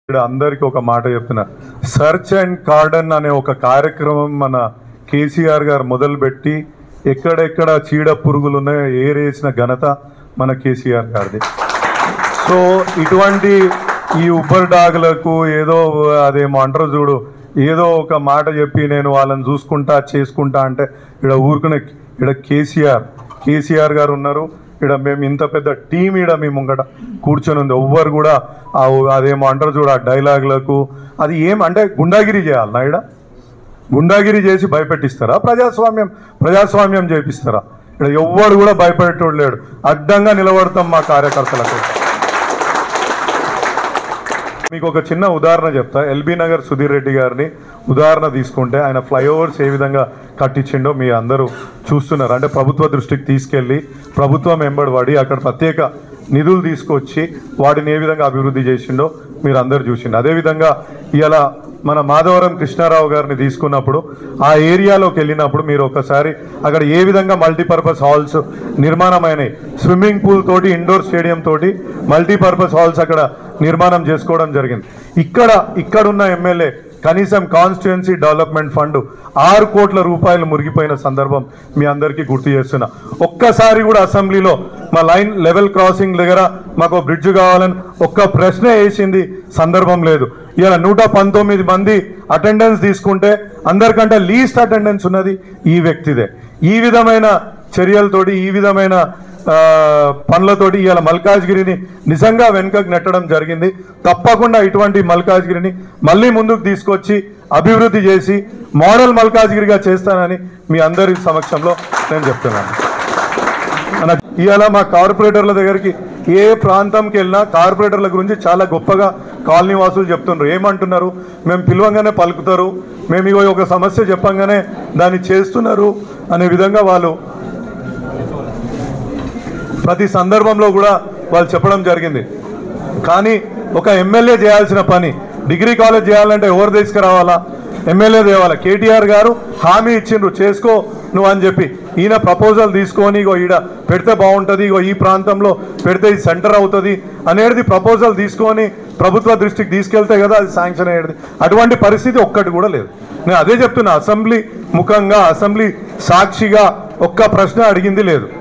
ఇక్కడ అందరికి ఒక మాట చెప్తున్నా సర్చ్ అండ్ కార్డన్ అనే ఒక కార్యక్రమం మన కేసీఆర్ గారు మొదలుపెట్టి ఎక్కడెక్కడ చీడ పురుగులు ఉన్నాయో ఏరేసిన ఘనత మన కేసీఆర్ గారిది సో ఇటువంటి ఈ ఉబ్బర్ డాగులకు ఏదో అదేమో అంటారు చూడు ఏదో ఒక మాట చెప్పి నేను వాళ్ళని చూసుకుంటా చేసుకుంటా అంటే ఇక్కడ ఊరుకునే ఇక్కడ కేసీఆర్ కేసీఆర్ గారు ఉన్నారు ఇక్కడ మేము ఇంత పెద్ద టీం ఇక్కడ మీ ముంగట కూర్చొని ఉంది ఎవ్వరు కూడా ఆ అదేమో అంటారు చూడు ఆ డైలాగులకు అది ఏం అంటే గుండాగిరి చేయాలన్నా ఇక్కడ గుండాగిరి చేసి భయపెట్టిస్తారా ప్రజాస్వామ్యం ప్రజాస్వామ్యం చేపిస్తారా ఇక్కడ ఎవ్వడు కూడా భయపడేటోడు లేడు అడ్డంగా నిలబడతాం మా కార్యకర్తలకు మీకు ఒక చిన్న ఉదాహరణ చెప్తా ఎల్బీ నగర్ సుధీర్ రెడ్డి గారిని ఉదాహరణ తీసుకుంటే ఆయన ఫ్లైఓవర్స్ ఏ విధంగా కట్టించిండో మీ అందరూ చూస్తున్నారు అంటే ప్రభుత్వ దృష్టికి తీసుకెళ్ళి ప్రభుత్వం వెంబడి అక్కడ ప్రత్యేక నిధులు తీసుకొచ్చి వాటిని ఏ విధంగా అభివృద్ధి చేసిండో మీరు అందరు చూసిండు అదేవిధంగా ఇలా మన మాధవరం కృష్ణారావు గారిని తీసుకున్నప్పుడు ఆ ఏరియాలోకి వెళ్ళినప్పుడు మీరు ఒకసారి అక్కడ ఏ విధంగా మల్టీపర్పస్ హాల్స్ నిర్మాణమైనాయి స్విమ్మింగ్ పూల్ తోటి ఇండోర్ స్టేడియం తోటి మల్టీపర్పస్ హాల్స్ అక్కడ నిర్మాణం చేసుకోవడం జరిగింది ఇక్కడ ఇక్కడున్న ఎమ్మెల్యే కనీసం కాన్స్టిట్యుయెన్సీ డెవలప్మెంట్ ఫండ్ ఆరు కోట్ల రూపాయలు మురిగిపోయిన సందర్భం మీ అందరికీ గుర్తు చేస్తున్నా ఒక్కసారి కూడా అసెంబ్లీలో మా లైన్ లెవెల్ క్రాసింగ్ దగ్గర మాకు బ్రిడ్జ్ కావాలని ఒక్క ప్రశ్న వేసింది సందర్భం లేదు ఇలా నూట పంతొమ్మిది మంది అటెండెన్స్ తీసుకుంటే అందరికంటే లీస్ట్ అటెండెన్స్ ఉన్నది ఈ వ్యక్తిదే ఈ విధమైన చర్యలతోటి ఈ విధమైన ఆ, పనులతోటి ఇవాళ మల్కాజ్గిరిని నిజంగా వెనుకకు నెట్టడం జరిగింది తప్పకుండా ఇటువంటి మల్కాజ్గిరిని మళ్ళీ ముందుకు తీసుకొచ్చి అభివృద్ధి చేసి మోడల్ మల్కాజ్గిరిగా చేస్తానని మీ అందరి సమక్షంలో నేను చెప్తున్నాను మన ఇవాళ మా కార్పొరేటర్ల దగ్గరికి ఏ ప్రాంతంకి వెళ్ళినా కార్పొరేటర్ల గురించి చాలా గొప్పగా కాలనీ వాసులు చెప్తున్నారు ఏమంటున్నారు మేము పిలవంగానే పలుకుతారు మేము ఇగో ఒక సమస్య చెప్పంగానే దాన్ని చేస్తున్నారు అనే విధంగా వాళ్ళు ప్రతి సందర్భంలో కూడా వాళ్ళు చెప్పడం జరిగింది కానీ ఒక ఎమ్మెల్యే చేయాల్సిన పని డిగ్రీ కాలేజ్ చేయాలంటే ఎవరు తీసుకురావాలా ఎమ్మెల్యే తేవాలా కేటీఆర్ గారు హామీ ఇచ్చిండ్రు చేసుకో నువ్వు అని చెప్పి ఈయన ప్రపోజల్ తీసుకొని ఇగో ఈడ పెడితే బాగుంటుంది ఇగో ఈ ప్రాంతంలో పెడితే ఇది సెంటర్ అవుతుంది అనేది ప్రపోజల్ తీసుకొని ప్రభుత్వ దృష్టికి తీసుకెళ్తే కదా అది శాంక్షన్ అయ్యేది అటువంటి పరిస్థితి ఒక్కటి కూడా లేదు నేను అదే చెప్తున్నా అసెంబ్లీ ముఖంగా అసెంబ్లీ సాక్షిగా ఒక్క ప్రశ్న అడిగింది లేదు